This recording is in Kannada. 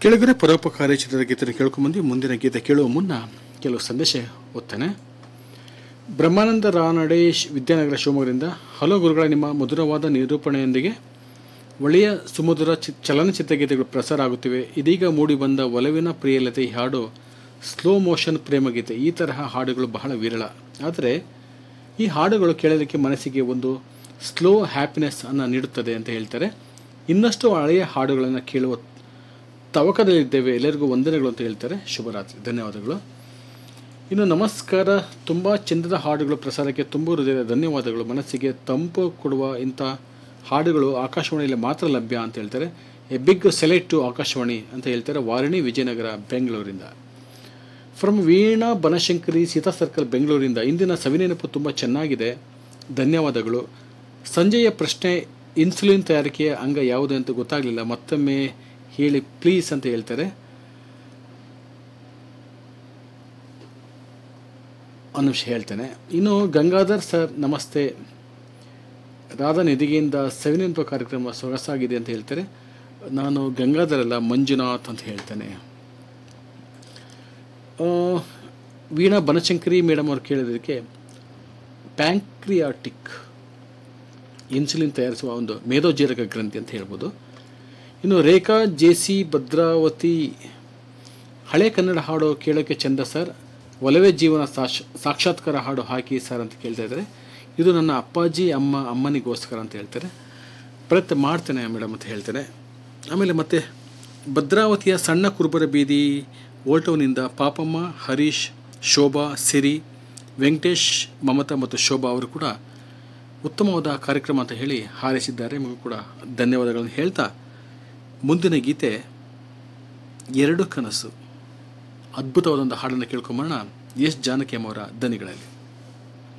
ಕೆಳಗಡೆ ಪರೋಪಕಾರಿ ಚಿತ್ರದ ಗೀತೆಯನ್ನು ಕೇಳ್ಕೊಂಬಂದು ಮುಂದಿನ ಗೀತೆ ಕೇಳುವ ಮುನ್ನ ಕೆಲವು ಸಂದೇಶ ಓದ್ತೇನೆ ಬ್ರಹ್ಮಾನಂದ ರಾನಡೇಶ್ ವಿದ್ಯಾನಗರ ಶಿವಮೊಗ್ಗದಿಂದ ಹಲೋ ಗುರುಗಳ ನಿಮ್ಮ ಮಧುರವಾದ ನಿರೂಪಣೆಯೊಂದಿಗೆ ಒಳ್ಳೆಯ ಸುಮಧುರ ಚಿ ಚಲನಚಿತ್ರ ಗೀತೆಗಳು ಪ್ರಸಾರ ಆಗುತ್ತಿವೆ ಇದೀಗ ಮೂಡಿಬಂದ ಒಲವಿನ ಪ್ರಿಯಲತೆ ಈ ಹಾಡು ಸ್ಲೋ ಮೋಷನ್ ಪ್ರೇಮಗೀತೆ ಈ ತರಹ ಹಾಡುಗಳು ಬಹಳ ವಿರಳ ಆದರೆ ಈ ಹಾಡುಗಳು ಕೇಳಲಿಕ್ಕೆ ಮನಸ್ಸಿಗೆ ಒಂದು ಸ್ಲೋ ಹ್ಯಾಪಿನೆಸ್ ಅನ್ನು ನೀಡುತ್ತದೆ ಅಂತ ಹೇಳ್ತಾರೆ ಇನ್ನಷ್ಟು ಹಳೆಯ ಹಾಡುಗಳನ್ನು ಕೇಳುವ ತವಕದಲ್ಲಿದ್ದೇವೆ ಎಲ್ಲರಿಗೂ ವಂದನೆಗಳು ಅಂತ ಹೇಳ್ತಾರೆ ಶುಭರಾತ್ರಿ ಧನ್ಯವಾದಗಳು ಇನ್ನು ನಮಸ್ಕಾರ ತುಂಬ ಚಂದದ ಹಾಡುಗಳು ಪ್ರಸಾರಕ್ಕೆ ತುಂಬ ಹೃದಯದ ಧನ್ಯವಾದಗಳು ಮನಸ್ಸಿಗೆ ತಂಪು ಕೊಡುವ ಇಂಥ ಹಾಡುಗಳು ಆಕಾಶವಾಣಿಯಲ್ಲಿ ಮಾತ್ರ ಲಭ್ಯ ಅಂತ ಹೇಳ್ತಾರೆ a big salute to Akashvani ಅಂತ ಹೇಳ್ತಾರೆ ವಾರಣಿ ವಿಜಯನಗರ ಬೆಂಗಳೂರಿಂದ ಫ್ರಮ್ ವೀಣಾ ಬನಶಂಕರಿ ಸೀತಾ ಸರ್ಕಲ್ ಬೆಂಗಳೂರಿಂದ ಇಂದಿನ ಸವಿನೆನಪು ತುಂಬ ಚೆನ್ನಾಗಿದೆ ಧನ್ಯವಾದಗಳು ಸಂಜೆಯ ಪ್ರಶ್ನೆ ಇನ್ಸುಲಿನ್ ತಯಾರಿಕೆಯ ಅಂಗ ಯಾವುದು ಅಂತ ಗೊತ್ತಾಗಲಿಲ್ಲ ಮತ್ತೊಮ್ಮೆ ಹೇಳಿ ಪ್ಲೀಸ್ ಅಂತ ಹೇಳ್ತಾರೆ ಒಂದು ನಿಮಿಷ ಹೇಳ್ತೇನೆ ಇನ್ನು ಗಂಗಾಧರ್ ಸರ್ ನಮಸ್ತೆ ರಾಧಾ ನಿಧಿಗೆಯಿಂದ ಸವಿನೆನಪು ಕಾರ್ಯಕ್ರಮ ಸೊಗಸಾಗಿದೆ ಅಂತ ಹೇಳ್ತಾರೆ ನಾನು ಗಂಗಾಧರ್ ಅಲ್ಲ ಮಂಜುನಾಥ್ ಅಂತ ಹೇಳ್ತೇನೆ ಆ, ವೀಣಾ ಬನಶಂಕರಿ ಮೇಡಮ್ ಅವ್ರು ಕೇಳಿದ್ದಕ್ಕೆ ಪ್ಯಾಂಕ್ರಿಯಾಟಿಕ್ ಇನ್ಸುಲಿನ್ ತಯಾರಿಸುವ ಒಂದು ಮೇಧೋಜೀರಕ ಗ್ರಂಥಿ ಅಂತ ಹೇಳ್ಬೋದು ಇನ್ನು ರೇಖಾ ಜೆ ಸಿ ಭದ್ರಾವತಿ ಹಳೆ ಕನ್ನಡ ಹಾಡು ಕೇಳೋಕ್ಕೆ ಚಂದ ಸರ್ ಒಲವೇ ಜೀವನ ಸಾಕ್ಷ ಸಾಕ್ಷಾತ್ಕಾರ ಹಾಡು ಹಾಕಿ ಸರ್ ಅಂತ ಕೇಳ್ತಾ ಇದ್ದಾರೆ ಇದು ನನ್ನ ಅಪ್ಪಾಜಿ ಅಮ್ಮ ಅಮ್ಮನಿಗೋಸ್ಕರ ಅಂತ ಹೇಳ್ತಾರೆ ಪ್ರಯತ್ನ ಮಾಡ್ತೇನೆ ಮೇಡಮ್ ಅಂತ ಹೇಳ್ತೇನೆ ಆಮೇಲೆ ಮತ್ತೆ ಭದ್ರಾವತಿಯ ಸಣ್ಣ ಕುರುಬರ ಬೀದಿ ಓಲ್ಟೋನಿಂದ ಪಾಪಮ್ಮ ಹರೀಶ್ ಶೋಭಾ ಸಿರಿ ವೆಂಕಟೇಶ್ ಮಮತಾ ಮತ್ತು ಶೋಭಾ ಅವರು ಕೂಡ ಉತ್ತಮವಾದ ಕಾರ್ಯಕ್ರಮ ಅಂತ ಹೇಳಿ ಹಾರೈಸಿದ್ದಾರೆ ನಿಮಗೂ ಕೂಡ ಧನ್ಯವಾದಗಳನ್ನು ಹೇಳ್ತಾ ಮುಂದಿನ ಗೀತೆ ಎರಡು ಕನಸು ಅದ್ಭುತವಾದಂಥ ಹಾಡನ್ನು ಕೇಳ್ಕೊಂಬರೋಣ ಎಸ್ ಜಾನಕಿ ಅವರ ದನಿಗಳಲ್ಲಿ